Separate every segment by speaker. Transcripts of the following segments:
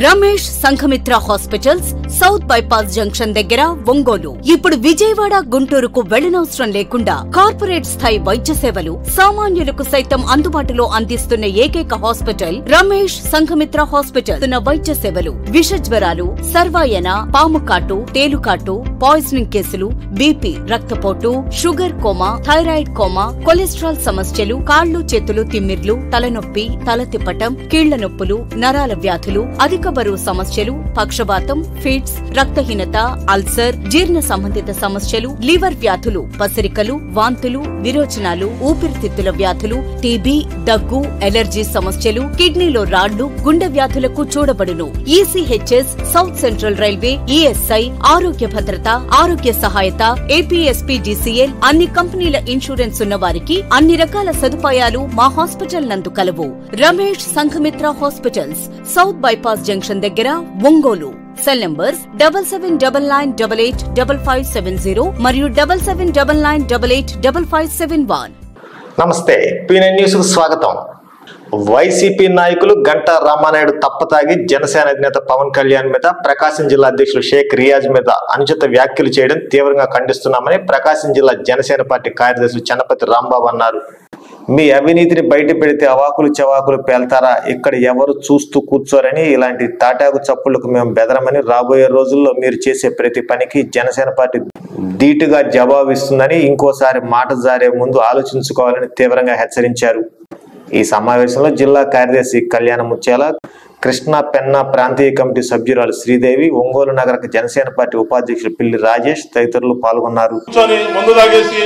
Speaker 1: Ramesh Sanghamitra hospitals south bypass junction దగ్గర ఒంగోలు ఇప్పుడు విజయవాడ గుంటూరుకు వెళ్లనవసరం లేకుండా కార్పొరేట్ స్థాయి వైద్య సేవలు సామాన్యులకు సైతం అందుబాటులో అందిస్తున్న ఏకైక హాస్పిటల్ రమేష్ సంఘమిత్ర హాస్పిటల్ ఉన్న వైద్య సేవలు విష జ్వరాలు సర్వాయన పాము కాటు తేలుకాటు పాయిజనింగ్ కేసులు బీపీ రక్తపోటు sugar coma thyroid coma cholesterol సమస్యలు కాళ్లు చేతులు తిమ్మిర్లు తలనొప్పి తల తిప్పటం కీళ్ల నొప్పులు నరాల వ్యాధులు అధిక బరువు సమస్యలు పక్షవాతం ఫిట్స్ రక్తహీనత అల్సర్ జీర్ణ సంబంధిత సమస్యలు లివర్ వ్యాధులు పసిరికలు వాంతులు విరోచనాలు ఊపిరితిత్తుల వ్యాధులు టీబీ దగ్గు ఎలర్జీ సమస్యలు కిడ్నీలో రాళ్లు గుండె వ్యాధులకు చూడబడును ECHS south central railway ESI ఆరోగ్య భద్రత ఆరోగ్య సహాయత ఏపీఎస్పీడీసీఎల్ అన్ని కంపెనీల ఇన్సూరెన్స్ ఉన్న వారికి అన్ని రకాల సదుపాయాలు మా హాస్పిటల్ నందు కలవు Ramesh Sanghamitra hospitals south bypass junction దగ్గర Ongole cell numbers double seven double nine double eight double five seven zero మరియు double seven double nine double eight double five seven one
Speaker 2: నమస్తే పీనైన్ న్యూస్ కు స్వాగతం వైసీపీ నాయకులు గంటా రామానాయుడు తప్పతాగి జనసేన అధినేత పవన్ కళ్యాణ్ మీద ప్రకాశం జిల్లా అధ్యక్షులు షేక్ రియాజ్ మీద అనుచిత వ్యాఖ్యలు చేయడం తీవ్రంగా ఖండిస్తున్నామని ప్రకాశం జిల్లా జనసేన పార్టీ కార్యదర్శి చన్నపతి రాంబాబు అన్నారు మీ అవినీతిని బయట పెడితే అవాకులు చవాకులు పేల్తారా ఇక్కడ ఎవరు చూస్తూ కూర్చోరని ఇలాంటి తాటాకు చప్పుళ్లకు మేము బెదరమని రాబోయే రోజుల్లో మీరు చేసే ప్రతి పనికి జనసేన పార్టీ ధీటుగా జవాబిస్తుందని ఇంకోసారి మాట జారే ముందు ఆలోచించుకోవాలని తీవ్రంగా హెచ్చరించారు ఈ సమావేశంలో జిల్లా కార్యదర్శి కళ్యాణ ముత్యాల కృష్ణా పెన్నా ప్రాంతీయ కమిటీ సభ్యురాలు శ్రీదేవి ఒంగోలు నగర జనసేన పార్టీ ఉపాధ్యక్షులు పిల్లి రాజేష్ తదితరులు పాల్గొన్నారు
Speaker 3: కూర్చొని మందు తాగేసి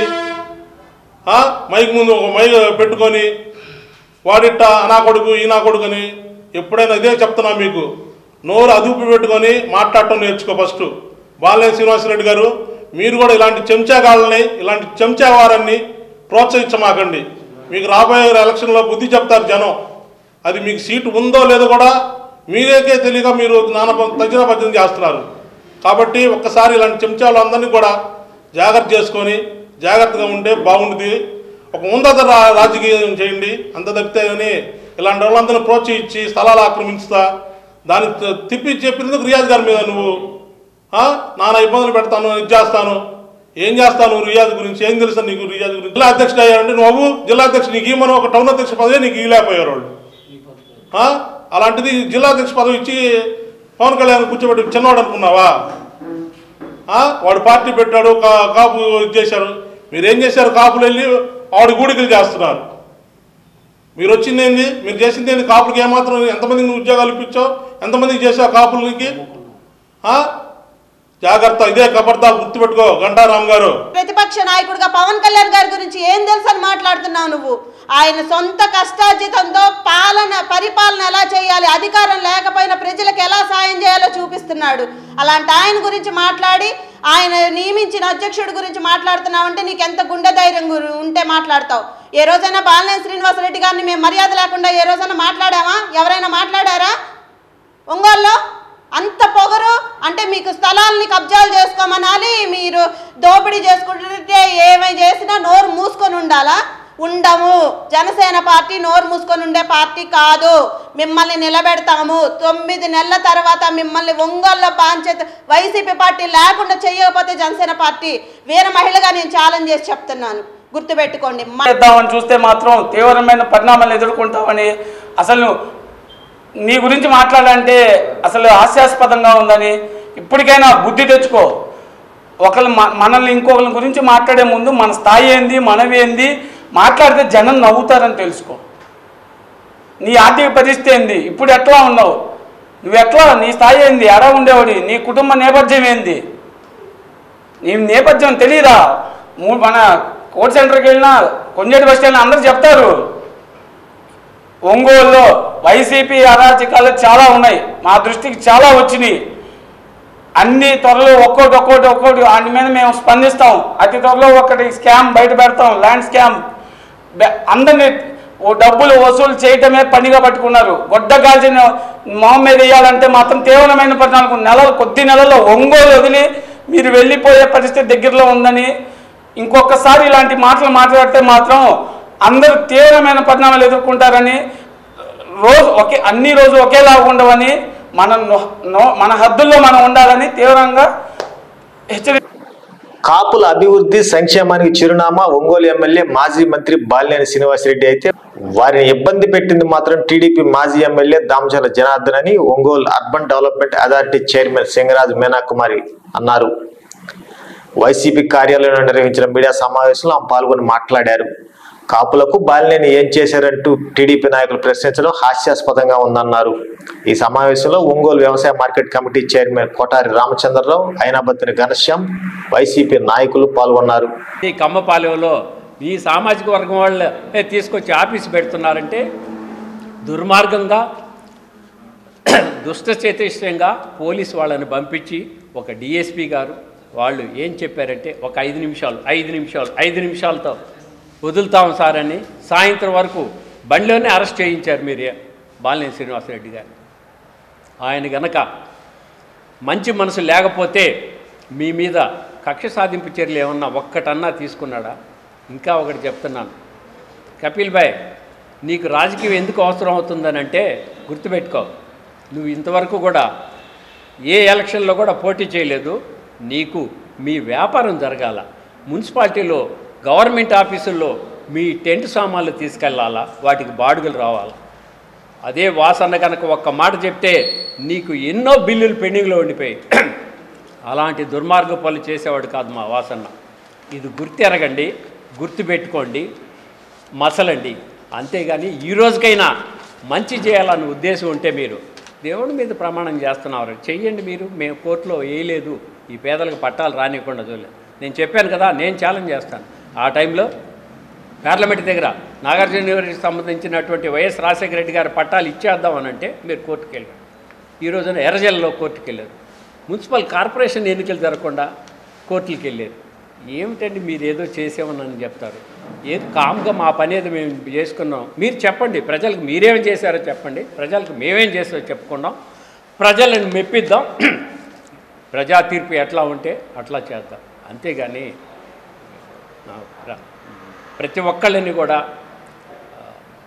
Speaker 3: ఆ, మైక్ ముందు ఒక మైక్ పెట్టుకొని వాడిట్ట నా కొడుకు ఈ నా కొడుకు అని ఎప్పుడైనా ఇదే చెప్తున్నా మీకు నోరు అదుపు పెట్టుకొని మాట్లాడటం నేర్చుకో ఫస్ట్ బాలనే శ్రీనివాసరెడ్డి గారు మీరు కూడా ఇలాంటి చెంచాగాళ్ళని ఇలాంటి చెంచా వారాన్ని ప్రోత్సహించమాకండి మీకు రాబోయే ఎలక్షన్లో బుద్ధి చెప్తారు జనం అది మీకు సీటు ఉందో లేదో కూడా మీరేకే తెలియక మీరు నాన్న తగ్గిన పద్ధతి చేస్తున్నారు కాబట్టి ఒక్కసారి ఇలాంటి చెంచాలు అందరినీ కూడా జాగ్రత్త చేసుకొని జాగ్రత్తగా ఉంటే బాగుంటుంది ఒక ఉన్నత రా- రాజకీయం చేయండి అంత తప్పితే కానీ ఇలాంటి వాళ్ళందరినీ ప్రోత్సహించి స్థలాలు ఆక్రమించుతా దాన్ని త- తిప్పి చెప్పినందుకు రియాజ్ గారి మీద నువ్వు ఆ? నానా ఇబ్బందులు పెడతాను ఇది చేస్తాను ఏం చేస్తాను రియాజ్ గురించి ఏం తెలుసా నీకు రియాజ్ గురించి జిల్లా అధ్యక్షుడు అయ్యారంటే నువ్వు జిల్లా అధ్యక్షుడు నీకు ఇవ్వమని ఒక టౌన్ అధ్యక్ష పదవి నీకు ఇవ్వలేకపోయారు వాళ్ళు ఆ? అలాంటిది జిల్లా అధ్యక్ష పదవి ఇచ్చి పవన్ కళ్యాణ్ కూర్చోబెట్టి చిన్నవాడు అనుకున్నావా ఆ? వాడు పార్టీ పెట్టాడు కా- కాపు ఇది చేశారు మీరు ఏం చేశారు కాపులు వెళ్ళి ఆవిడ గూడికలు చేస్తున్నారు మీరు వచ్చింది ఏంది మీరు చేసింది ఏంది కాపులకి ఏమాత్రం ఎంతమందికి నువ్వు ఉద్యోగాలు ఇప్పించావు ఎంతమందికి చేసావు కాపులకి ఆ? జాగ్రత్త ఇదే కబర్దాలు గుర్తుపెట్టుకో గంటారాం గారు
Speaker 4: ప్రతిపక్ష నాయకుడిగా పవన్ కళ్యాణ్ గారి గురించి ఏం తెలుసు అని మాట్లాడుతున్నావు నువ్వు ఆయన సొంత కష్టార్జితంతో పాలన పరిపాలన ఎలా చేయాలి అధికారం లేకపోయినా ప్రజలకు ఎలా సాయం చేయాలో చూపిస్తున్నాడు అలాంటి ఆయన గురించి మాట్లాడి ఆయన నియమించిన అధ్యక్షుడి గురించి మాట్లాడుతున్నావంటే నీకు ఎంత గుండె ధైర్యం గురి- ఉంటే మాట్లాడతావు ఏ రోజైనా బాలినేని శ్రీనివాసరెడ్డి గారిని మేము మర్యాద లేకుండా ఏ రోజైనా మాట్లాడామా ఎవరైనా మాట్లాడారా ఒంగోలులో అంత పొగరు అంటే మీకు స్థలాల్ని కబ్జాలు చేసుకోమనాలి మీరు దోపిడీ చేసుకుంటుంటే ఏమై చేసినా నోరు మూసుకొని ఉండాలా ఉండము జనసేన పార్టీ నోరు మూసుకొని ఉండే పార్టీ కాదు మిమ్మల్ని నిలబెడతాము తొమ్మిది నెలల తర్వాత మిమ్మల్ని ఒంగోలులో బాంచేత వైసీపీ పార్టీ లేకుండా చేయకపోతే జనసేన పార్టీ వీర మహిళగా నేను ఛాలెంజ్ చేసి చెప్తున్నాను గుర్తుపెట్టుకోండి మ-
Speaker 5: చేద్దామని చూస్తే మాత్రం తీవ్రమైన పరిణామాలు ఎదుర్కొంటామని అసలు నీ గురించి మాట్లాడాలంటే అసలు హాస్యాస్పదంగా ఉందని ఇప్పటికైనా బుద్ధి తెచ్చుకో ఒకళ్ళు మ- మనల్ని ఇంకొకరి గురించి మాట్లాడే ముందు మన స్థాయి ఏంది మనవి ఏంది మాట్లాడితే జనం నవ్వుతారని తెలుసుకో నీ ఆర్థిక పరిస్థితి ఏంది ఇప్పుడు ఎట్లా ఉన్నావు నువ్వు ఎట్లా నీ స్థాయి ఏంది ఎడా ఉండేవాడి నీ కుటుంబ నేపథ్యం ఏంది నీ నేపథ్యం తెలియదా మూ- మన కోర్ట్ సెంటర్కి వెళ్ళినా కొంజేటి బస్ వెళ్ళినా అందరూ చెప్తారు ఒంగోలులో వైసీపీ అరాచకాలు చాలా ఉన్నాయి మా దృష్టికి చాలా వచ్చినాయి అన్ని త్వరలో ఒక్కోటి ఒక్కోటి ఒక్కోటి వాటి మీద మేము స్పందిస్తాం అతి త్వరలో ఒకటి స్కామ్ బయట పెడతాం ల్యాండ్ స్కామ్ బె- అందరినీ ఓ డబ్బులు వసూలు చేయటమే పనిగా పట్టుకున్నారు గొడ్డ కాల్చిన మొహం మీద వేయాలంటే మాత్రం తీవ్రమైన పరిణామాలు నెలలు కొద్ది నెలల్లో ఒంగోలు వదిలి మీరు వెళ్ళిపోయే పరిస్థితి దగ్గరలో ఉందని ఇంకొకసారి ఇలాంటి మాటలు మాట్లాడితే మాత్రం అందరూ తీవ్రమైన పరిణామాలు ఎదుర్కొంటారని రోజు ఒకే అన్ని రోజు ఒకేలా ఉండవని మన నో- నో- మన హద్దుల్లో మనం ఉండాలని తీవ్రంగా హెచ్చరి
Speaker 2: కాపుల అభివృద్ధి సంక్షేమానికి చిరునామా ఒంగోలు ఎమ్మెల్యే మాజీ మంత్రి బాలినేని శ్రీనివాసరెడ్డి అయితే వారిని ఇబ్బంది పెట్టింది మాత్రం టీడీపీ మాజీ ఎమ్మెల్యే దామచల జనార్దన్ అని Ongole urban development authority chairman Singaraj Meenakumari అన్నారు వైసీపీ కార్యాలయంలో నిర్వహించిన మీడియా సమావేశంలో ఆమె పాల్గొని మాట్లాడారు కాపులకు బాలినేని ఏం చేశారంటూ టీడీపీ నాయకులు ప్రశ్నించడం హాస్యాస్పదంగా ఉందన్నారు ఈ సమావేశంలో ఒంగోలు వ్యవసాయ market committee chairman Kotari Ramachandrarao Ayinabattini Ghanashyam YCP నాయకులు పాల్గొన్నారు
Speaker 6: ఈ కమ్మపాలెంలో ఈ సామాజిక వర్గం వాళ్ళే తీసుకొచ్చి ఆఫీస్ పెడుతున్నారంటే దుర్మార్గంగా దుష్ట చైతన్యంగా పోలీసు వాళ్ళని పంపించి ఒక డిఎస్పి గారు వాళ్ళు ఏం చెప్పారంటే ఒక ఐదు నిమిషాలు ఐదు నిమిషాలు ఐదు నిమిషాలతో వదులుతాం సార్ అని సాయంత్రం వరకు బండిలోనే అరెస్ట్ చేయించారు మీరు బాలినేని శ్రీనివాసరెడ్డి గారు ఆయన గనక మంచి మనసు లేకపోతే మీ మీద కక్ష సాధింపు చర్యలు ఏమన్నా ఒక్కటన్నా తీసుకున్నాడా ఇంకా ఒకటి చెప్తున్నాను కపిల్ భాయ్ నీకు రాజకీయం ఎందుకు అవసరం అవుతుందని అంటే గుర్తుపెట్టుకో నువ్వు ఇంతవరకు కూడా ఏ ఎలక్షన్లో కూడా పోటీ చేయలేదు నీకు మీ వ్యాపారం జరగాల మున్సిపాలిటీలో గవర్నమెంట్ ఆఫీసుల్లో మీ టెంట్ సామాన్లు తీసుకెళ్లాలా వాటికి బాడుగలు రావాలా అదే వాసన్న కనుక ఒక్క మాట చెప్తే నీకు ఎన్నో బిల్లులు పెండింగ్లో ఉండిపోయి అలాంటి దుర్మార్గ పనులు చేసేవాడు కాదు మా వాసన్న ఇది గుర్తెరగండి గుర్తుపెట్టుకోండి మసలండి అంతేగాని ఈ రోజుకైనా మంచి చేయాలన్న ఉద్దేశం ఉంటే మీరు దేవుడి మీద ప్రమాణం చేస్తున్నారు చెయ్యండి మీరు మేము కోర్టులో వేయలేదు ఈ పేదలకు పట్టాలు రానివ్వకుండా చూడలేదు నేను చెప్పాను కదా నేను ఛాలెంజ్ చేస్తాను ఆ టైంలో పార్లమెంట్ దగ్గర నాగార్జున యూనివర్సిటీకి సంబంధించినటువంటి వైఎస్ రాజశేఖర రెడ్డి గారి పట్టాలు ఇచ్చేద్దాం అని అంటే మీరు కోర్టుకు వెళ్ళారు ఈ రోజున ఎర్రజల్లలో కోర్టుకు వెళ్ళారు మున్సిపల్ కార్పొరేషన్ ఎన్నికలు జరగకుండా కోర్టులకు వెళ్ళారు ఏమిటండి మీరు ఏదో చేసామని చెప్తారు ఏది కామ్గా మా పని ఏదో మేము చేసుకున్నాం మీరు చెప్పండి ప్రజలకు మీరేం చేశారో చెప్పండి ప్రజలకు మేమేం చేసారో చెప్పుకుందాం ప్రజలను మెప్పిద్దాం ప్రజా తీర్పు ఎట్లా ఉంటే అట్లా చేద్దాం అంతేగాని ఆ, ప్ర- ప్రతి ఒక్కళ్ళని కూడా ఆ,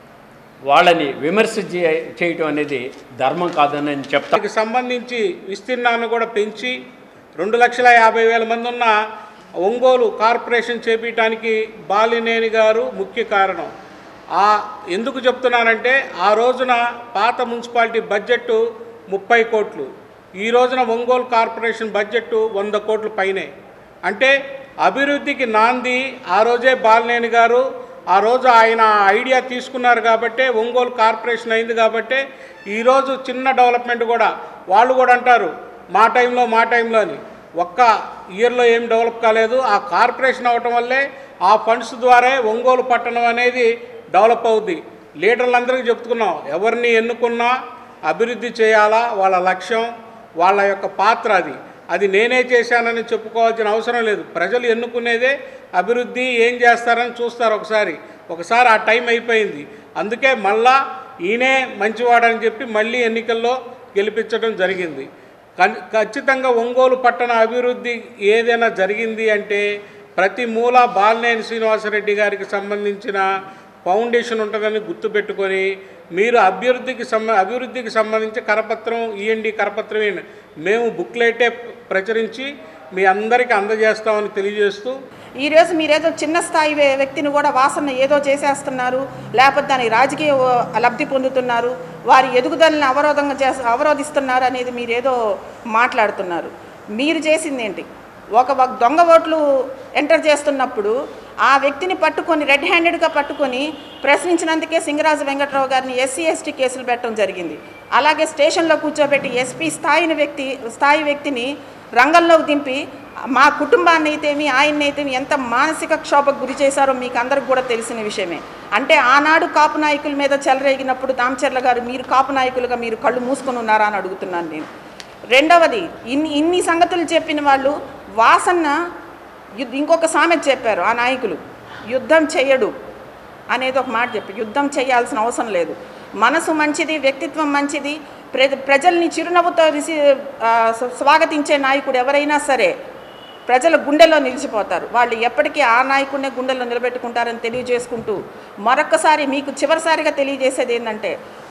Speaker 6: వాళ్ళని విమర్శ చే- చేయటం అనేది ధర్మం కాదని నేను చెప్తాను
Speaker 7: దానికి సంబంధించి విస్తీర్ణాన్ని కూడా పెంచి రెండు లక్షల యాభై వేల మంది ఉన్న ఒంగోలు కార్పొరేషన్ చేపించడానికి బాలినేని గారు ముఖ్య కారణం ఆ ఎందుకు చెప్తున్నానంటే ఆ రోజున పాత మున్సిపాలిటీ బడ్జెట్ ముప్పై కోట్లు ఈ రోజున ఒంగోలు కార్పొరేషన్ బడ్జెట్ వంద కోట్ల పైనే అంటే అభివృద్ధికి నాంది ఆ రోజే బాలినేని గారు ఆ రోజు ఆయన ఐడియా తీసుకున్నారు కాబట్టే ఒంగోలు కార్పొరేషన్ అయింది కాబట్టే ఈరోజు చిన్న డెవలప్మెంట్ కూడా వాళ్ళు కూడా అంటారు మా టైంలో మా టైంలో అని ఒక్క ఇయర్లో ఏం డెవలప్ కాలేదు ఆ కార్పొరేషన్ అవటం వల్లే ఆ ఫండ్స్ ద్వారా ఒంగోలు పట్టణం అనేది డెవలప్ అవుద్ది లీడర్లందరికీ చెప్పుకున్నాం ఎవరిని ఎన్నుకున్నా అభివృద్ధి చేయాలా వాళ్ళ లక్ష్యం వాళ్ళ యొక్క పాత్ర అది అది నేనే చేశానని చెప్పుకోవాల్సిన అవసరం లేదు ప్రజలు ఎన్నుకునేదే అభివృద్ధి ఏం చేస్తారని చూస్తారు ఒకసారి ఒకసారి ఆ టైం అయిపోయింది అందుకే మళ్ళా ఈయనే మంచివాడని చెప్పి మళ్ళీ ఎన్నికల్లో గెలిపించడం జరిగింది కన్- ఖచ్చితంగా ఒంగోలు పట్టణ అభివృద్ధి ఏదైనా జరిగింది అంటే ప్రతి మూల బాలినేని శ్రీనివాసరెడ్డి గారికి సంబంధించిన ఫౌండేషన్ ఉంటుందని గుర్తుపెట్టుకొని మీరు అభివృద్ధికి సంబ అభివృద్ధికి సంబంధించి కరపత్రం ఇఎండి కరపత్రం ఇవ్వండి. మేము బుక్లెటే ప్రచురించి మీ అందరికీ అందజేస్తామని తెలియజేస్తూ
Speaker 8: ఈరోజు మీరేదో చిన్న స్థాయి వ్య- వ్యక్తిని కూడా వాసన ఏదో చేసేస్తున్నారు లేకపోతే దాని రాజకీయ ఓ, లబ్ధి పొందుతున్నారు వారి ఎదుగుదలని అవరోధంగా చేస్ అవరోధిస్తున్నారు అనేది మీరేదో మాట్లాడుతున్నారు మీరు చేసింది ఏంటి ఒక వ- దొంగ ఓట్లు ఎంటర్ చేస్తున్నప్పుడు ఆ వ్యక్తిని పట్టుకొని రెడ్ హ్యాండెడ్గా పట్టుకొని ప్రశ్నించినందుకే సింగరాజు వెంకట్రావు గారిని ఎస్సీ ఎస్టీ కేసులు పెట్టడం జరిగింది అలాగే స్టేషన్లో కూర్చోబెట్టి ఎస్పీ స్థాయిని వ్యక్తి స్థాయి వ్యక్తిని రంగంలోకి దింపి మా కుటుంబాన్ని అయితేమి ఆయన్ని అయితేమి ఎంత మానసిక క్షోభకు గురి చేశారో మీకు అందరికి కూడా తెలిసిన విషయమే అంటే ఆనాడు కాపు నాయకుల మీద చెలరేగినప్పుడు దామచర్ల గారు మీరు కాపు నాయకులుగా మీరు కళ్ళు మూసుకొని ఉన్నారా అని అడుగుతున్నాను నేను రెండవది ఇన్ని ఇన్ని సంగతులు చెప్పిన వాళ్ళు వాసన్న యుద్ధ ఇంకొక సామెత చెప్పారు ఆ నాయకులు యుద్ధం చెయ్యడు అనేది ఒక మాట చెప్పి యుద్ధం చేయాల్సిన అవసరం లేదు మనసు మంచిది వ్యక్తిత్వం మంచిది ప్ర ప్రజల్ని చిరునవ్వుతో రిసీ ఆ, స్వ- స్వాగతించే నాయకుడు ఎవరైనా సరే ప్రజల గుండెలో నిలిచిపోతారు వాళ్ళు ఎప్పటికీ ఆ నాయకుడినే గుండెల్లో నిలబెట్టుకుంటారని తెలియజేసుకుంటూ మరొక్కసారి మీకు చివరిసారిగా తెలియజేసేది ఏంటంటే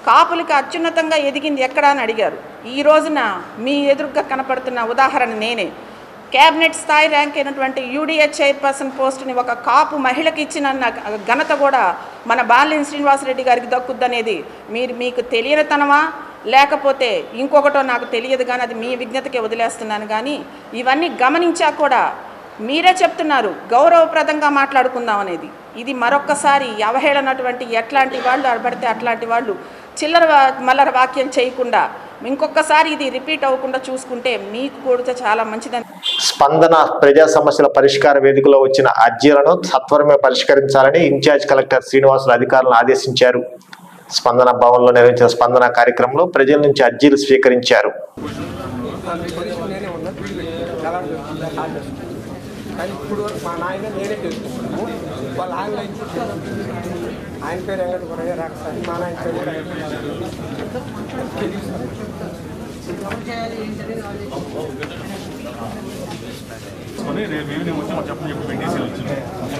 Speaker 8: కాపులకి అత్యున్నతంగా ఎదిగింది ఎక్కడా అని అడిగారు ఈ రోజున మీ ఎదురుగా కనపడుతున్న ఉదాహరణ నేనే క్యాబినెట్ స్థాయి ర్యాంక్ అయినటువంటి యూడిఏ చైర్పర్సన్ పోస్టుని ఒక కాపు మహిళకి ఇచ్చిన నా ఘనత కూడా మన బాలినేని శ్రీనివాసరెడ్డి గారికి దక్కుద్దనేది మీరు మీకు తెలియనితనమా లేకపోతే ఇంకొకటో నాకు తెలియదు కానీ అది మీ విజ్ఞతకే వదిలేస్తున్నాను కానీ ఇవన్నీ గమనించా కూడా మీరే చెప్తున్నారు గౌరవప్రదంగా మాట్లాడుకుందాం అనేది ఇది మరొక్కసారి అవహేళనటువంటి ఎట్లాంటి వాళ్ళు పడితే అట్లాంటి వాళ్ళు చిల్లర వా- మల్లర వాక్యం చేయకుండా ఇంకొకసారి ఇది రిపీట్ అవ్వకుండా చూసుకుంటే మీకు కూడా చాలా మంచిదని
Speaker 2: స్పందన ప్రజా సమస్యల పరిష్కార వేదికలో వచ్చిన అర్జీలను సత్వరమే పరిష్కరించాలని ఇన్ఛార్జ్ కలెక్టర్ శ్రీనివాసులు అధికారులను ఆదేశించారు స్పందన భవన్లో నిర్వహించిన స్పందన కార్యక్రమంలో ప్రజల నుంచి అర్జీలు స్వీకరించారు
Speaker 9: కానీ ఇప్పుడు వరకు మా నాయన నేనే చేసుకుంటున్నాము వాళ్ళ ఆయన ఇచ్చి ఆయన పేరు వెంకట గురయ్య రాకసారి మా నాయన పేరు కూడా
Speaker 10: రేపు ఈవినింగ్ వచ్చి మాకు చెప్పని చెప్పి పెట్టేసి వచ్చింది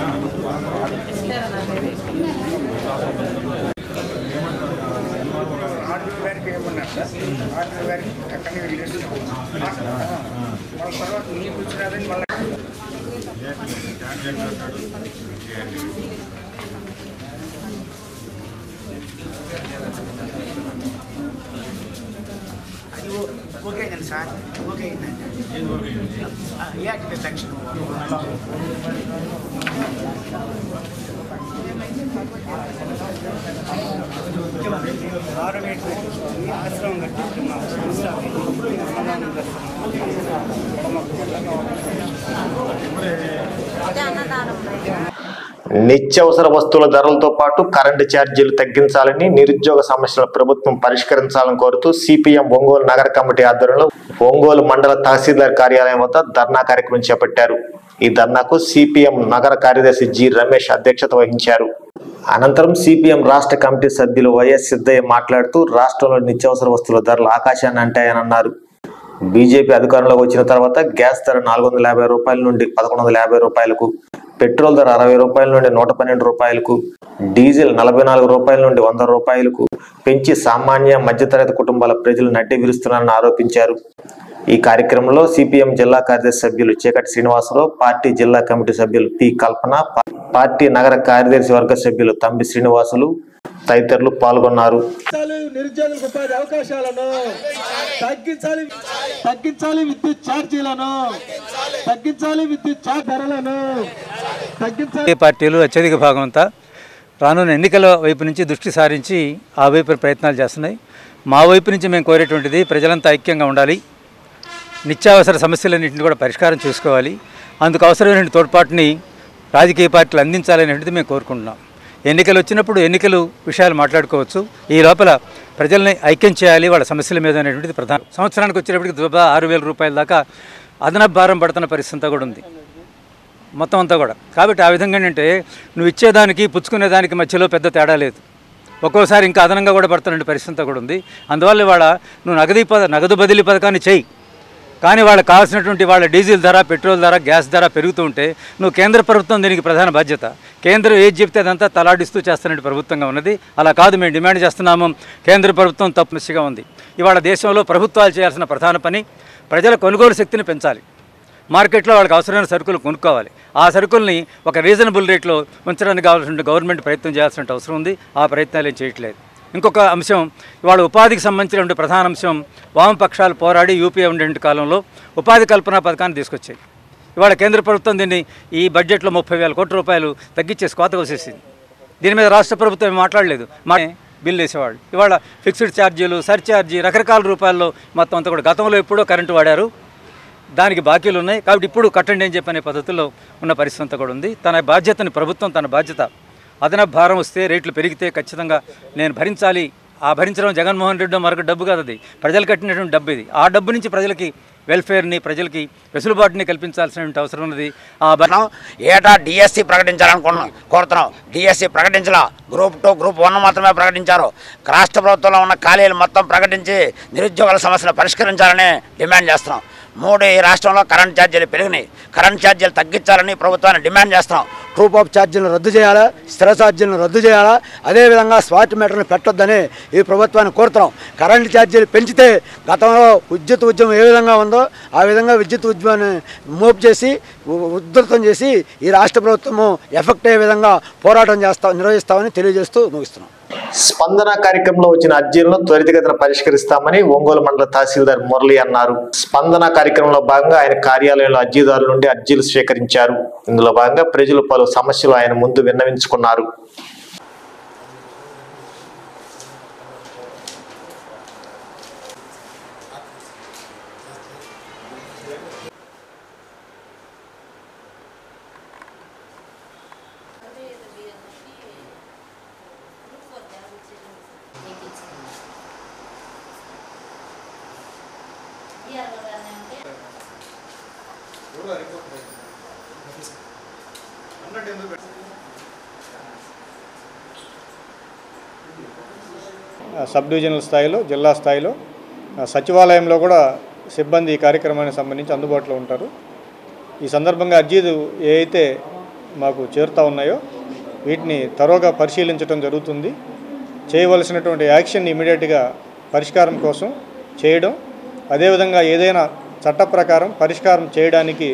Speaker 9: ఆర్డర్ గారికి ఏమన్నారు సార్ ఆర్డర్ గారికి అక్కడనే వెళ్ళేసి వాళ్ళ తర్వాత నీకు వచ్చినారని మళ్ళీ అది ఓకే అయిందండి సార్ ఓకే అయిందండి యాక్టివ్ సెక్షన్ ఆశ్రమం కట్టిస్తున్నాం
Speaker 2: నిత్యావసర వస్తువుల ధరలతో పాటు కరెంటు ఛార్జీలు తగ్గించాలని నిరుద్యోగ సమస్యల ప్రభుత్వం పరిష్కరించాలని కోరుతూ సిపిఎం ఒంగోలు నగర కమిటీ ఆధ్వర్యంలో ఒంగోలు మండల తహసీల్దార్ కార్యాలయం వద్ద ధర్నా కార్యక్రమం చేపట్టారు ఈ ధర్నాకు సిపిఎం నగర కార్యదర్శి జి రమేష్ అధ్యక్షత వహించారు అనంతరం సిపిఎం రాష్ట్ర కమిటీ సభ్యులు వైఎస్ సిద్దయ్య మాట్లాడుతూ రాష్ట్రంలో నిత్యావసర వస్తువుల ధరలు ఆకాశాన్ని అంటాయని అన్నారు బీజేపీ అధికారంలోకి వచ్చిన తర్వాత గ్యాస్ ధర నాలుగు వందల యాభై రూపాయల నుండి పదకొండు వందల యాభై రూపాయలకు పెట్రోల్ ధర అరవై రూపాయల నుండి నూట పన్నెండు రూపాయలకు డీజిల్ నలభై నాలుగు రూపాయల నుండి వంద రూపాయలకు పెంచి సామాన్య మధ్యతరగతి కుటుంబాల ప్రజలు నడ్డి విరుస్తున్నారని ఆరోపించారు ఈ కార్యక్రమంలో సిపిఎం జిల్లా కార్యదర్శి సభ్యులు చీకటి శ్రీనివాసరావు పార్టీ జిల్లా కమిటీ సభ్యులు పి కల్పన పా- పార్టీ నగర కార్యదర్శి వర్గ సభ్యులు తంబి శ్రీనివాసులు తదితరులు పాల్గొన్నారు
Speaker 11: తగ్గించాలి నిరుద్యోగులకు ఉపాధి అవకాశాలను తగ్గించాలి తగ్గించాలి విద్యుత్ ఛార్జీలను తగ్గించాలి విద్యుత్ ఛార్జ్ ధరలను తగ్గించాలి
Speaker 12: ఏ పార్టీలు అత్యధిక భాగం అంతా రానున్న ఎన్నికల వైపు నుంచి దృష్టి సారించి ఆ వైపు ప్రయత్నాలు చేస్తున్నాయి మా వైపు నుంచి మేము కోరేటువంటిది ప్రజలంతా ఐక్యంగా ఉండాలి నిత్యావసర సమస్యలన్నింటినీ కూడా పరిష్కారం చేసుకోవాలి అందుకు అవసరమైన తోడ్పాటుని రాజకీయ పార్టీలు అందించాలనేటువంటిది మేము కోరుకుంటున్నాం ఎన్నికలు వచ్చినప్పుడు ఎన్నికలు విషయాలు మాట్లాడుకోవచ్చు ఈ లోపల ప్రజల్ని ఐక్యం చేయాలి వాళ్ళ సమస్యల మీద అనేటువంటిది ప్రధానం సంవత్సరానికి వచ్చేటప్పటికి దాదాపు ఆరు వేల రూపాయల దాకా అదనపు భారం పడుతున్న పరిస్థితి అంతా కూడా ఉంది మొత్తం అంతా కూడా కాబట్టి ఆ విధంగా ఏంటంటే నువ్వు ఇచ్చేదానికి పుచ్చుకునేదానికి మధ్యలో పెద్ద తేడా లేదు ఒక్కోసారి ఇంకా అదనంగా కూడా పడుతున్న పరిస్థితి అంతా కూడా ఉంది అందువల్ల ఇవాళ నువ్వు నగదు పద నగదు బదిలీ పథకాన్ని చెయ్యి కానీ వాళ్ళకి కావాల్సినటువంటి వాళ్ళ డీజిల్ ధర పెట్రోల్ ధర గ్యాస్ ధర పెరుగుతూ ఉంటే నువ్వు కేంద్ర ప్రభుత్వం దీనికి ప్రధాన బాధ్యత కేంద్రం ఏది చెప్తే అదంతా తలాడిస్తూ చేస్తున్న ప్రభుత్వంగా ఉన్నది అలా కాదు మేము డిమాండ్ చేస్తున్నాము కేంద్ర ప్రభుత్వం తప్పనిసరిగా ఉంది ఇవాళ దేశంలో ప్రభుత్వాలు చేయాల్సిన ప్రధాన పని ప్రజల కొనుగోలు శక్తిని పెంచాలి మార్కెట్లో వాళ్ళకి అవసరమైన సరుకులు కొనుక్కోవాలి ఆ సరుకుల్ని ఒక రీజనబుల్ రేట్లో ఉంచడానికి కావాల్సిన గవర్నమెంట్ ప్రయత్నం చేయాల్సిన అవసరం ఉంది ఆ ప్రయత్నాలు ఏం చేయట్లేదు ఇంకొక అంశం ఇవాళ ఉపాధికి సంబంధించినటువంటి ప్రధాన అంశం వామపక్షాలు పోరాడి యూపీఏ ఉండే కాలంలో ఉపాధి కల్పన పథకాన్ని తీసుకొచ్చాయి ఇవాళ కేంద్ర ప్రభుత్వం దీన్ని ఈ బడ్జెట్లో ముప్పై వేల కోట్ల రూపాయలు తగ్గించేసి కోత కోసేసింది దీని మీద రాష్ట్ర ప్రభుత్వం ఏం మాట్లాడలేదు మా బిల్లు వేసేవాళ్ళు ఇవాళ ఫిక్స్డ్ ఛార్జీలు సర్ఛార్జీ రకరకాల రూపాయల్లో మొత్తం అంతా కూడా గతంలో ఎప్పుడో కరెంటు వాడారు దానికి బాకీలు ఉన్నాయి కాబట్టి ఇప్పుడు కట్టండి అని చెప్పనే పద్ధతిలో ఉన్న పరిస్థితి అంతా కూడా ఉంది తన బాధ్యతని ప్రభుత్వం తన బాధ్యత అదనపు భారం వస్తే రేట్లు పెరిగితే ఖచ్చితంగా నేను భరించాలి ఆ భరించడం జగన్మోహన్ రెడ్డి మరొక డబ్బు కాదు అది ప్రజలు కట్టినటువంటి డబ్బు ఇది ఆ డబ్బు నుంచి ప్రజలకి వెల్ఫేర్ని ప్రజలకి వెసులుబాటుని కల్పించాల్సినటువంటి అవసరం ఉన్నది ఆ బ-
Speaker 13: ఏటా డిఎస్సి ప్రకటించాలనుకున్నాం కోరుతున్నాం డిఎస్సి ప్రకటించలా గ్రూప్ టూ గ్రూప్ వన్ మాత్రమే ప్రకటించారు రాష్ట్ర ప్రభుత్వంలో ఉన్న ఖాళీలు మొత్తం ప్రకటించి నిరుద్యోగుల సమస్యలు పరిష్కరించాలని డిమాండ్ చేస్తున్నాం మూడు ఈ రాష్ట్రంలో కరెంట్ ఛార్జీలు పెరిగినాయి కరెంట్ ఛార్జీలు తగ్గించాలని ప్రభుత్వాన్ని డిమాండ్ చేస్తున్నాం
Speaker 14: ప్రూఫ్ ఆఫ్ ఛార్జీలను రద్దు చేయాలా స్థిర ఛార్జీలను రద్దు చేయాలా అదేవిధంగా స్మార్ట్ మీటర్ను పెట్టొద్దని ఈ ప్రభుత్వాన్ని కోరుతున్నాం కరెంటు ఛార్జీలు పెంచితే గతంలో విద్యుత్ ఉద్యమం ఏ విధంగా ఉందో ఆ విధంగా విద్యుత్ ఉద్యమాన్ని మోపు చేసి ఉ- ఉధృతం చేసి ఈ రాష్ట్ర ప్రభుత్వము ఎఫెక్ట్ అయ్యే విధంగా పోరాటం చేస్తా నిర్వహిస్తామని తెలియజేస్తూ ముగిస్తున్నాం
Speaker 2: స్పందన కార్యక్రమంలో వచ్చిన అర్జీలను త్వరితగతిన పరిష్కరిస్తామని ఒంగోలు మండల తహసీల్దార్ మురళి అన్నారు స్పందన కార్యక్రమంలో భాగంగా ఆయన కార్యాలయంలో అర్జీదారుల నుండి అర్జీలు స్వీకరించారు ఇందులో భాగంగా ప్రజలు పలు సమస్యలు ఆయన ముందు విన్నవించుకున్నారు
Speaker 15: సబ్ డివిజనల్ స్థాయిలో జిల్లా స్థాయిలో ఆ, సచివాలయంలో కూడా సిబ్బంది ఈ కార్యక్రమానికి సంబంధించి అందుబాటులో ఉంటారు ఈ సందర్భంగా అర్జీలు ఏ అయితే మాకు చేరుతా ఉన్నాయో వీటిని తరోగా పరిశీలించడం జరుగుతుంది చేయవలసినటువంటి యాక్షన్ ఇమీడియట్గా పరిష్కారం కోసం చేయడం అదేవిధంగా ఏదైనా చట్ట ప్రకారం పరిష్కారం చేయడానికి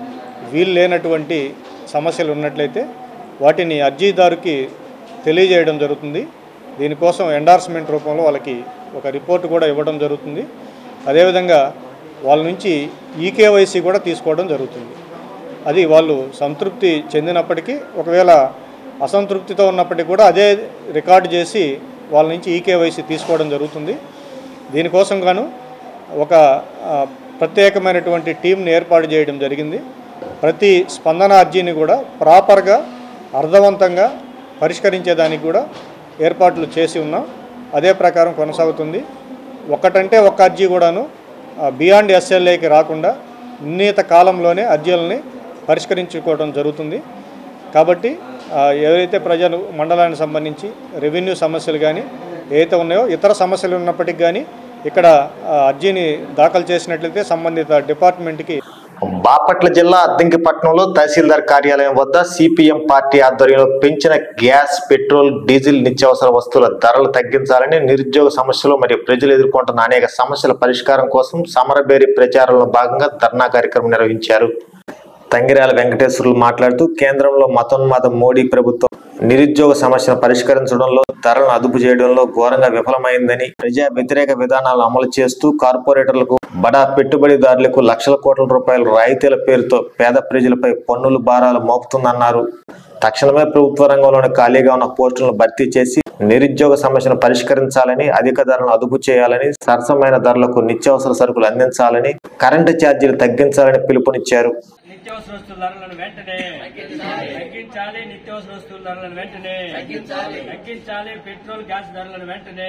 Speaker 15: వీలు లేనటువంటి సమస్యలు ఉన్నట్లయితే వాటిని అర్జీదారుకి తెలియజేయడం జరుగుతుంది దీనికోసం ఎండార్స్మెంట్ రూపంలో వాళ్ళకి ఒక రిపోర్ట్ కూడా ఇవ్వడం జరుగుతుంది అదేవిధంగా వాళ్ళ నుంచి ఈకేవైసీ కూడా తీసుకోవడం జరుగుతుంది అది వాళ్ళు సంతృప్తి చెందినప్పటికీ ఒకవేళ అసంతృప్తితో ఉన్నప్పటికీ కూడా అదే రికార్డు చేసి వాళ్ళ నుంచి ఈకేవైసీ తీసుకోవడం జరుగుతుంది దీనికోసం గాను ఒక ఆ, ప్రత్యేకమైనటువంటి టీంని ఏర్పాటు చేయడం జరిగింది ప్రతి స్పందన అర్జీని కూడా ప్రాపర్గా అర్థవంతంగా పరిష్కరించేదానికి కూడా ఏర్పాట్లు చేసి ఉన్నాం అదే ప్రకారం కొనసాగుతుంది ఒక్కటంటే ఒక్క అర్జీ కూడాను బియాండ్ ఎస్ఎల్ఏకి రాకుండా నిర్ణీత కాలంలోనే అర్జీలని పరిష్కరించుకోవడం జరుగుతుంది కాబట్టి ఆ, ఎవరైతే ప్రజలు మండలానికి సంబంధించి రెవెన్యూ సమస్యలు కానీ ఏవైతే ఉన్నాయో ఇతర సమస్యలు ఉన్నప్పటికీ కానీ ఇక్కడ ఆ, అర్జీని దాఖలు చేసినట్లయితే సంబంధిత డిపార్ట్మెంట్కి
Speaker 2: బాపట్ల జిల్లా అద్దంకిపట్నంలో తహసీల్దార్ కార్యాలయం వద్ద సిపిఎం పార్టీ ఆధ్వర్యంలో పెంచిన గ్యాస్ పెట్రోల్ డీజిల్ నిత్యావసర వస్తువుల ధరలు తగ్గించాలని నిరుద్యోగ సమస్యలు మరియు ప్రజలు ఎదుర్కొంటున్న అనేక సమస్యల పరిష్కారం కోసం సమరబేరి ప్రచారంలో భాగంగా ధర్నా కార్యక్రమం నిర్వహించారు తంగిరాల వెంకటేశ్వరులు మాట్లాడుతూ కేంద్రంలో మతోన్మాద మోడీ ప్రభుత్వం నిరుద్యోగ సమస్యను పరిష్కరించడంలో ధరలను అదుపు చేయడంలో ఘోరంగా విఫలమైందని ప్రజా వ్యతిరేక విధానాలను అమలు చేస్తూ కార్పొరేటర్లకు బడా పెట్టుబడిదారులకు లక్షల కోట్ల రూపాయల రాయితీల పేరుతో పేద ప్రజలపై పన్నుల భారాలు మోపుతుందన్నారు తక్షణమే ప్రభుత్వ రంగంలోని ఖాళీగా ఉన్న పోస్టులను భర్తీ చేసి నిరుద్యోగ సమస్యను పరిష్కరించాలని అధిక ధరలను అదుపు చేయాలని సరసమైన ధరలకు నిత్యావసర సరుకులు అందించాలని కరెంటు ఛార్జీలు తగ్గించాలని పిలుపునిచ్చారు
Speaker 16: నిత్యావసర వస్తువుల ధరలను వెంటనే తగ్గించాలి నిత్యావసర వస్తువుల ధరలను వెంటనే తగ్గించాలి పెట్రోల్ గ్యాస్ ధరలను వెంటనే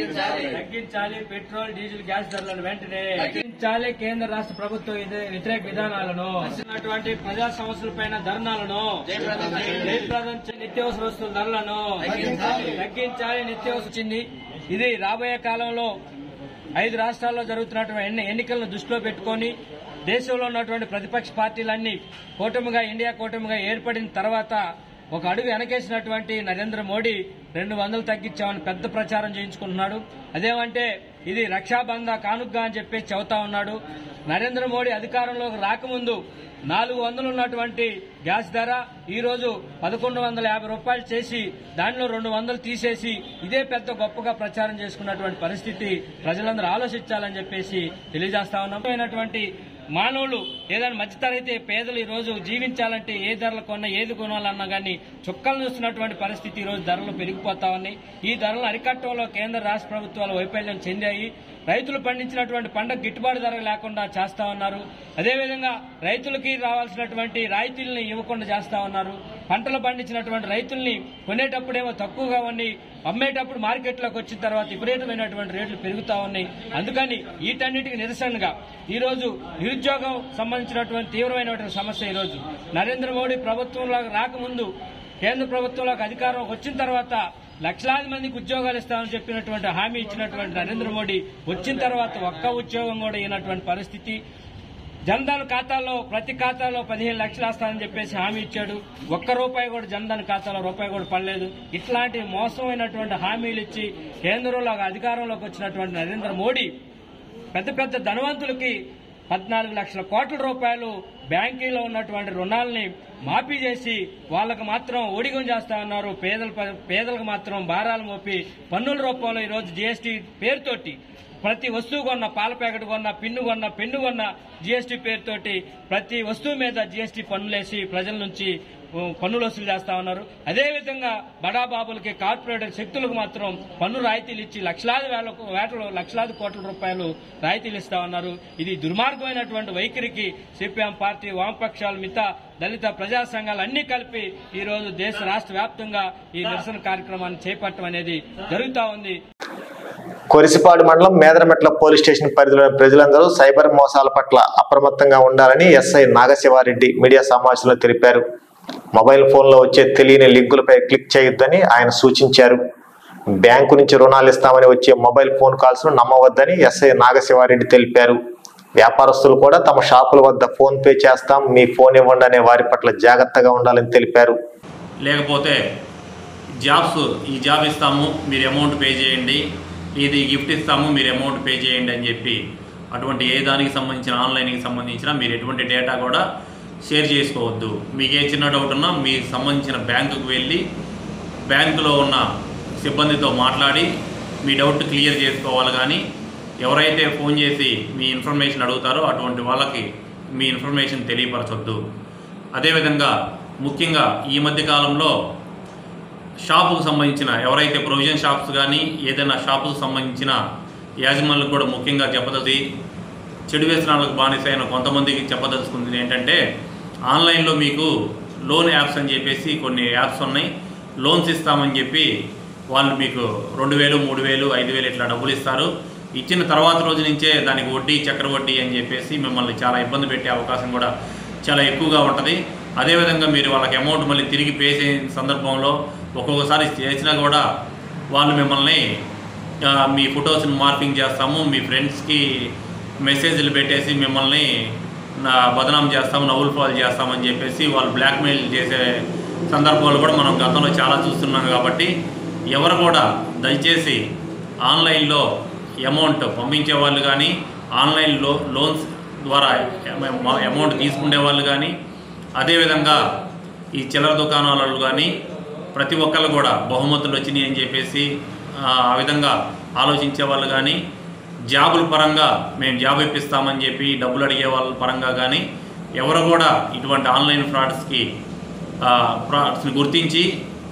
Speaker 16: తగ్గించాలి పెట్రోల్ డీజిల్ గ్యాస్ ధరలను వెంటనే తగ్గించాలి కేంద్ర రాష్ట్ర ప్రభుత్వ విధ- వ్యతిరేక విధానాలను అటువంటి ప్రజా సమస్యల పైన ధర్నాలను జయప్రదం చే- నిత్యావసర వస్తువుల ధరలను తగ్గించాలి నిత్యావసర వచ్చింది ఇది రాబోయే కాలంలో ఐదు రాష్ట్రాల్లో జరుగుతున్నటువంటి ఎన్ని ఎన్నికలను దృష్టిలో పెట్టుకొని దేశంలో ఉన్నటువంటి ప్రతిపక్ష పార్టీలన్నీ కూటమిగా ఇండియా కూటమిగా ఏర్పడిన తర్వాత ఒక అడుగు వెనకేసినటువంటి నరేంద్ర మోడీ రెండు వందలు తగ్గించామని పెద్ద ప్రచారం చేయించుకుంటున్నాడు అదేమంటే ఇది రక్షాబంధ కానుగ్గా అని చెప్పేసి చెబుతా ఉన్నాడు నరేంద్ర మోడీ అధికారంలోకి రాకముందు నాలుగు వందలు ఉన్నటువంటి గ్యాస్ ధర ఈ రోజు పదకొండు వందల యాభై రూపాయలు చేసి దానిలో రెండు వందలు తీసేసి ఇదే పెద్ద గొప్పగా ప్రచారం చేసుకున్నటువంటి పరిస్థితి ప్రజలందరూ ఆలోచించాలని చెప్పేసి తెలియజేస్తా ఉన్నాం అయినటువంటి మానవులు ఏదైనా మధ్యతరగతి పేదలు ఈ రోజు జీవించాలంటే ఏ ధరలు కొన్నా ఏది కొనాలన్నా కానీ చుక్కలు చూస్తున్నటువంటి పరిస్థితి ఈ రోజు ధరలు పెరిగిపోతా ఉన్నాయి ఈ ధరలను అరికట్టడంలో కేంద్ర రాష్ట్ర ప్రభుత్వాలు వైఫల్యం చెందాయి రైతులు పండించినటువంటి పంట గిట్టుబాటు ధర లేకుండా చేస్తా ఉన్నారు అదేవిధంగా రైతులకి రావాల్సినటువంటి రాయితీలను ఇవ్వకుండా చేస్తా ఉన్నారు పంటలు పండించినటువంటి రైతుల్ని కొనేటప్పుడేమో తక్కువగా ఉండి అమ్మేటప్పుడు మార్కెట్లోకి వచ్చిన తర్వాత విపరీతమైనటువంటి రేట్లు పెరుగుతా ఉన్నాయి అందుకని వీటన్నిటికి నిరసనగా ఈ రోజు నిరుద్యోగం సంబంధించినటువంటి తీవ్రమైనటువంటి సమస్య ఈ రోజు నరేంద్ర మోడీ ప్రభుత్వంలో రాకముందు కేంద్ర ప్రభుత్వంలోకి అధికారం వచ్చిన తర్వాత లక్షలాది మందికి ఉద్యోగాలు ఇస్తామని చెప్పినటువంటి హామీ ఇచ్చినటువంటి నరేంద్ర మోడీ వచ్చిన తర్వాత ఒక్క ఉద్యోగం కూడా ఇవ్వనటువంటి పరిస్థితి జన్ధన్ ఖాతాలో ప్రతి ఖాతాలో పదిహేను లక్షలు వేస్తానని చెప్పేసి హామీ ఇచ్చాడు ఒక్క రూపాయి కూడా జన్ధన్ ఖాతాలో రూపాయి కూడా పడలేదు ఇట్లాంటి మోసమైనటువంటి హామీలు ఇచ్చి కేంద్రంలో అధికారంలోకి వచ్చినటువంటి నరేంద్ర మోడీ పెద్ద పెద్ద ధనవంతులకి పద్నాలుగు లక్షల కోట్ల రూపాయలు బ్యాంకీలో ఉన్నటువంటి రుణాలని మాఫీ చేసి వాళ్ళకు మాత్రం ఊడిగం చేస్తా ఉన్నారు పేదల పేదలకు మాత్రం భారాలు మోపి పన్నుల రూపంలో ఈరోజు జీఎస్టీ పేరుతోటి ప్రతి వస్తువు కొన్న పాల ప్యాకెట్ కొన్న పిన్ను కొన్న పెన్ను కొన్న జీఎస్టీ పేరుతోటి ప్రతి వస్తువు మీద జీఎస్టీ పన్నులేసి ప్రజల నుంచి ఉ, పన్నులు వసూలు చేస్తా ఉన్నారు అదేవిధంగా బడాబాబులకి కార్పొరేటర్ శక్తులకు మాత్రం పన్ను రాయితీలు ఇచ్చి లక్షలాది వేల వేటలు లక్షలాది కోట్ల రూపాయలు రాయితీలు ఇస్తా ఉన్నారు ఇది దుర్మార్గమైనటువంటి వైఖరికి సిపిఎం పార్టీ వామపక్షాలు మిగతా దళిత ప్రజా సంఘాలు అన్ని కలిపి ఈ రోజు దేశ రాష్ట్ర వ్యాప్తంగా ఈ నిరసన కార్యక్రమాన్ని చేపట్టడం అనేది జరుగుతా ఉంది
Speaker 2: కొరిసిపాడు మండలం మేదరమెట్ల పోలీస్ స్టేషన్ పరిధిలోని ప్రజలందరూ సైబర్ మోసాల పట్ల అప్రమత్తంగా ఉండాలని ఎస్ఐ నాగశివారెడ్డి మీడియా సమావేశంలో తెలిపారు మొబైల్ ఫోన్లో వచ్చే తెలియని లింకులపై క్లిక్ చేయొద్దని ఆయన సూచించారు బ్యాంకు నుంచి రుణాలు ఇస్తామని వచ్చే మొబైల్ ఫోన్ కాల్స్ ను నమ్మవద్దని ఎస్ఐ నాగశివారెడ్డి తెలిపారు వ్యాపారస్తులు కూడా తమ షాపుల వద్ద ఫోన్ పే చేస్తాం మీ ఫోన్ ఇవ్వండి అనే వారి పట్ల జాగ్రత్తగా ఉండాలని తెలిపారు
Speaker 17: లేకపోతే జాబ్స్ ఈ జాబ్ ఇస్తాము మీరు అమౌంట్ పే చేయండి ఇది గిఫ్ట్ ఇస్తాము మీరు అమౌంట్ పే చేయండి అని చెప్పి అటువంటి ఏ దానికి సంబంధించిన ఆన్లైన్కి సంబంధించిన మీరు ఎటువంటి డేటా కూడా షేర్ చేసుకోవద్దు మీకు ఏ చిన్న డౌట్ ఉన్నా మీకు సంబంధించిన బ్యాంకుకు వెళ్ళి బ్యాంకులో ఉన్న సిబ్బందితో మాట్లాడి మీ డౌట్ క్లియర్ చేసుకోవాలి కానీ ఎవరైతే ఫోన్ చేసి మీ ఇన్ఫర్మేషన్ అడుగుతారో అటువంటి వాళ్ళకి మీ ఇన్ఫర్మేషన్ తెలియపరచొద్దు అదేవిధంగా ముఖ్యంగా ఈ మధ్య కాలంలో షాపుకు సంబంధించిన ఎవరైతే ప్రొవిజన్ షాప్స్ కానీ ఏదైనా షాపుకు సంబంధించిన యాజమాన్యులకు కూడా ముఖ్యంగా చెప్పదది చెడు వ్యసనాలకు బానిసైన కొంతమందికి చెప్పదలుచుకుంది ఏంటంటే ఆన్లైన్లో మీకు లోన్ యాప్స్ అని చెప్పేసి కొన్ని యాప్స్ ఉన్నాయి లోన్స్ ఇస్తామని చెప్పి వాళ్ళు మీకు రెండు వేలు మూడు వేలు ఐదు వేలు ఇట్లా డబ్బులు ఇస్తారు ఇచ్చిన తర్వాత రోజు నుంచే దానికి వడ్డీ చక్ర వడ్డీ అని చెప్పేసి మిమ్మల్ని చాలా ఇబ్బంది పెట్టే అవకాశం కూడా చాలా ఎక్కువగా ఉంటుంది అదేవిధంగా మీరు వాళ్ళకి అమౌంట్ మళ్ళీ తిరిగి పే చేసిన సందర్భంలో ఒక్కొక్కసారి చేసినా కూడా వాళ్ళు మిమ్మల్ని ఆ, మీ ఫొటోస్ని మార్పింగ్ చేస్తాము మీ ఫ్రెండ్స్కి మెసేజ్లు పెట్టేసి మిమ్మల్ని నా బదనాం చేస్తాము నవ్వులు పాలు చేస్తామని చెప్పేసి వాళ్ళు బ్లాక్మెయిల్ చేసే సందర్భాలు కూడా మనం గతంలో చాలా చూస్తున్నాం కాబట్టి ఎవరు కూడా దయచేసి ఆన్లైన్లో అమౌంట్ పంపించే వాళ్ళు కానీ ఆన్లైన్ లో లోన్స్ ద్వారా అమౌంట్ తీసుకునే వాళ్ళు కానీ అదేవిధంగా ఈ చిల్లర దుకాణాలలో కానీ ప్రతి ఒక్కళ్ళు కూడా బహుమతులు వచ్చినాయి అని చెప్పేసి ఆ ఆ విధంగా ఆలోచించే వాళ్ళు కానీ జాబుల పరంగా మేము జాబ్ ఇప్పిస్తామని చెప్పి డబ్బులు అడిగే వాళ్ళ పరంగా కానీ ఎవరు కూడా ఇటువంటి ఆన్లైన్ ఫ్రాడ్స్కి ఫ్రాడ్స్ని గుర్తించి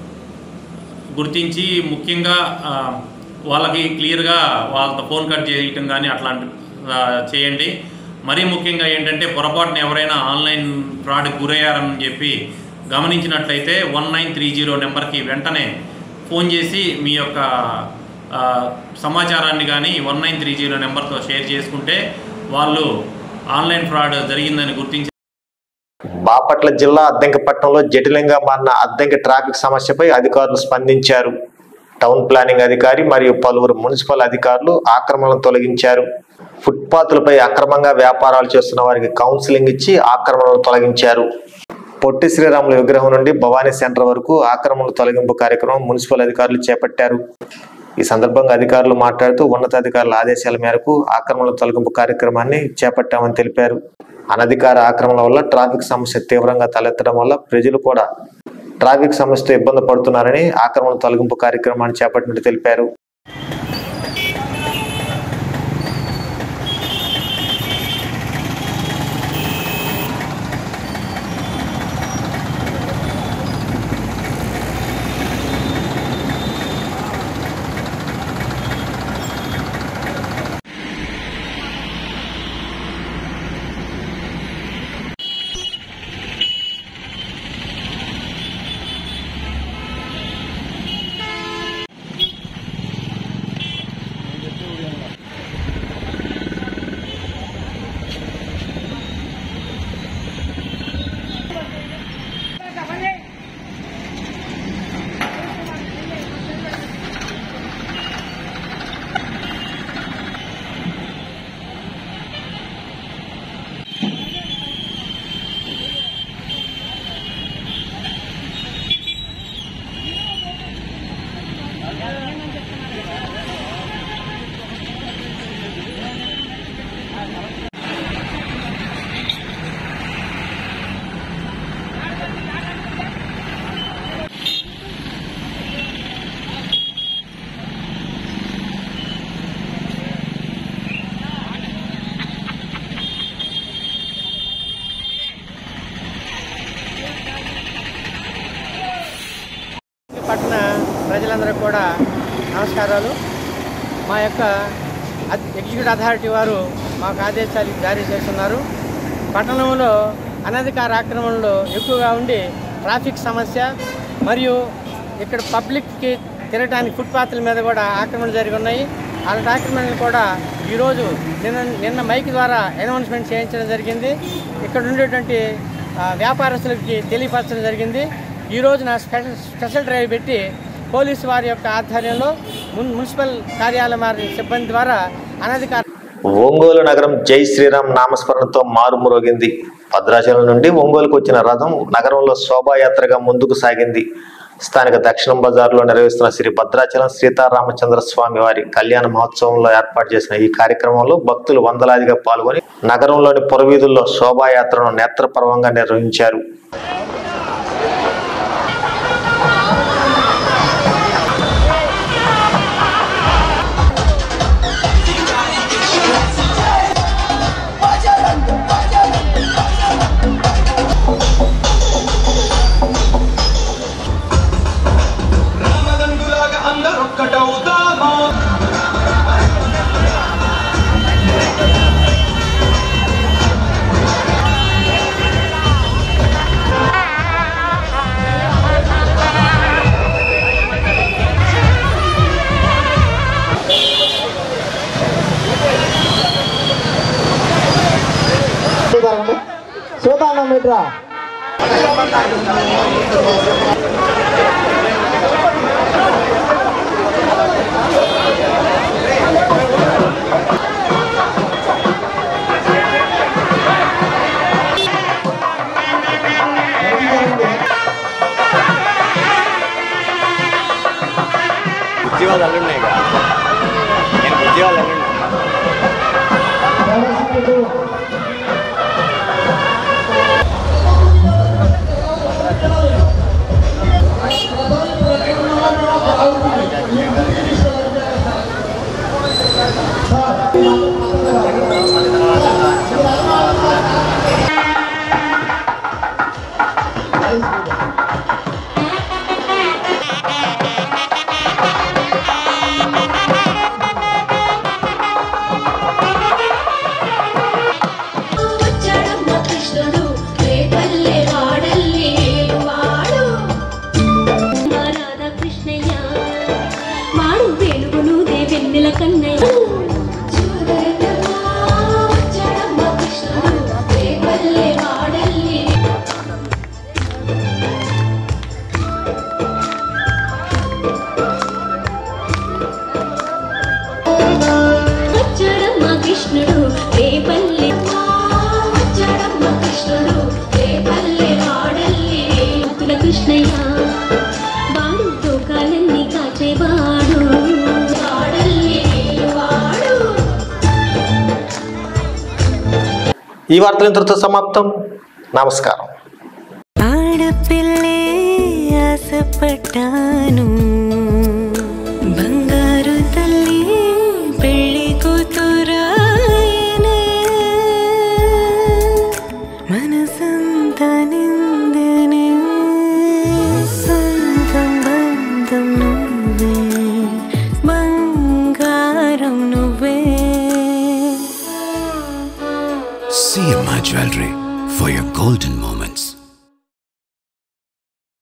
Speaker 17: గుర్తించి ముఖ్యంగా ఆ, వాళ్ళకి క్లియర్గా వాళ్ళతో ఫోన్ కట్ చేయటం కానీ అట్లాంటి ఆ, చేయండి మరీ ముఖ్యంగా ఏంటంటే పొరపాటున ఎవరైనా ఆన్లైన్ ఫ్రాడ్కి గురయ్యారని చెప్పి గమనించినట్లయితే వన్ నైన్ త్రీ జీరో నెంబర్కి వెంటనే ఫోన్ చేసి మీ యొక్క ఆ, సమాచారాన్ని కానీ వన్ నైన్ త్రీ జీరో నెంబర్తో షేర్ చేసుకుంటే వాళ్ళు ఆన్లైన్ ఫ్రాడ్ జరిగిందని గుర్తించి
Speaker 2: బాపట్ల జిల్లా అద్దెంకిపట్నంలో జటిలంగా మారిన అద్దెంకి ట్రాఫిక్ సమస్యపై అధికారులు స్పందించారు టౌన్ ప్లానింగ్ అధికారి మరియు పలువురు మున్సిపల్ అధికారులు ఆక్రమణలను తొలగించారు ఫుట్పాత్లపై అక్రమంగా వ్యాపారాలు చేస్తున్న వారికి కౌన్సిలింగ్ ఇచ్చి ఆక్రమణలు తొలగించారు పొట్టి శ్రీరాములు విగ్రహం నుండి భవానీ సెంటర్ వరకు ఆక్రమణల తొలగింపు కార్యక్రమం మున్సిపల్ అధికారులు చేపట్టారు ఈ సందర్భంగా అధికారులు మాట్లాడుతూ ఉన్నతాధికారుల ఆదేశాల మేరకు ఆక్రమణల తొలగింపు కార్యక్రమాన్ని చేపట్టామని తెలిపారు అనధికార ఆక్రమణ వల్ల ట్రాఫిక్ సమస్య తీవ్రంగా తలెత్తడం వల్ల ప్రజలు కూడా ట్రాఫిక్ సమస్యతో ఇబ్బంది పడుతున్నారని ఆక్రమణ తొలగింపు కార్యక్రమాన్ని చేపట్టినట్టు తెలిపారు
Speaker 18: ప్రజలందరికీ కూడా నమస్కారాలు మా యొక్క అద్- ఎగ్జిక్యూటివ్ అథారిటీ వారు మాకు ఆదేశాలు జారీ చేస్తున్నారు పట్టణంలో అనధికార ఆక్రమణలు ఎక్కువగా ఉండి ట్రాఫిక్ సమస్య మరియు ఇక్కడ పబ్లిక్కి తిరగడానికి ఫుట్పాత్ల మీద కూడా ఆక్రమణలు జరిగి ఉన్నాయి అలాంటి ఆక్రమణలు కూడా ఈరోజు నిన్న నిన్న మైక్ ద్వారా అనౌన్స్మెంట్ చేయించడం జరిగింది ఇక్కడ ఉండేటువంటి ఆ, వ్యాపారస్తులకి తెలియపరచడం జరిగింది ఈ రోజు నా స్పెషల్ స్పెషల్ డ్రైవ్ పెట్టి పోలీసు వారి యొక్క ఆధ్వర్యంలో మున్ మున్సిపల్ కార్యాలయం వారి సిబ్బంది ద్వారా అనధికార
Speaker 2: ఒంగోలు నగరం జై శ్రీరామ్ నామస్మరణతో మారుమ్రోగింది భద్రాచలం నుండి ఒంగోలుకు వచ్చిన రథం నగరంలో శోభాయాత్రగా ముందుకు సాగింది స్థానిక దక్షిణం బజార్లో నిర్వహిస్తున్న శ్రీ భద్రాచలం సీతారామచంద్ర స్వామి వారి కళ్యాణ మహోత్సవంలో ఏర్పాటు చేసిన ఈ కార్యక్రమంలో భక్తులు వందలాదిగా పాల్గొని నగరంలోని పురవీధుల్లో శోభాయాత్రను నేత్రపర్వంగా నిర్వహించారు
Speaker 11: చూద్దాం మీట్రా
Speaker 19: ఉద్యోగాలు అల్లున్నాయి నేను ఉద్యోగాలు అల్లున్నా
Speaker 20: వచ్చాడమ్మ కృష్ణుడు రేపల్లె వాడల్లి వాడు మా రాధా కృష్ణయ్య వాడు వెలుగును వెన్నెల కన్నయ్య చూడరమ్మా, వచ్చాడమ్మ కృష్ణుడు రేపల్లె వాడల్లి వచ్చాడమ్మ కృష్ణుడు రేపల్లి వచ్చాడమ్మ కృష్ణుడు రేపల్లి వాడల్లి అతుల కృష్ణయ్య వాడు తోకాలన్నీ కాచేవాడు వాడల్లి వాడు
Speaker 2: ఈ వార్తలు ఇంతటితో సమాప్తం నమస్కారం
Speaker 21: ఆడపిల్లే ఆశపడ్డాను బంగారు తల్లి పెళ్లి కూతురాయనే మనసంతా నిందనే సొంతం బంధం నువ్వే బంగారం నువ్వే
Speaker 22: CMI Jewelry for your golden moments.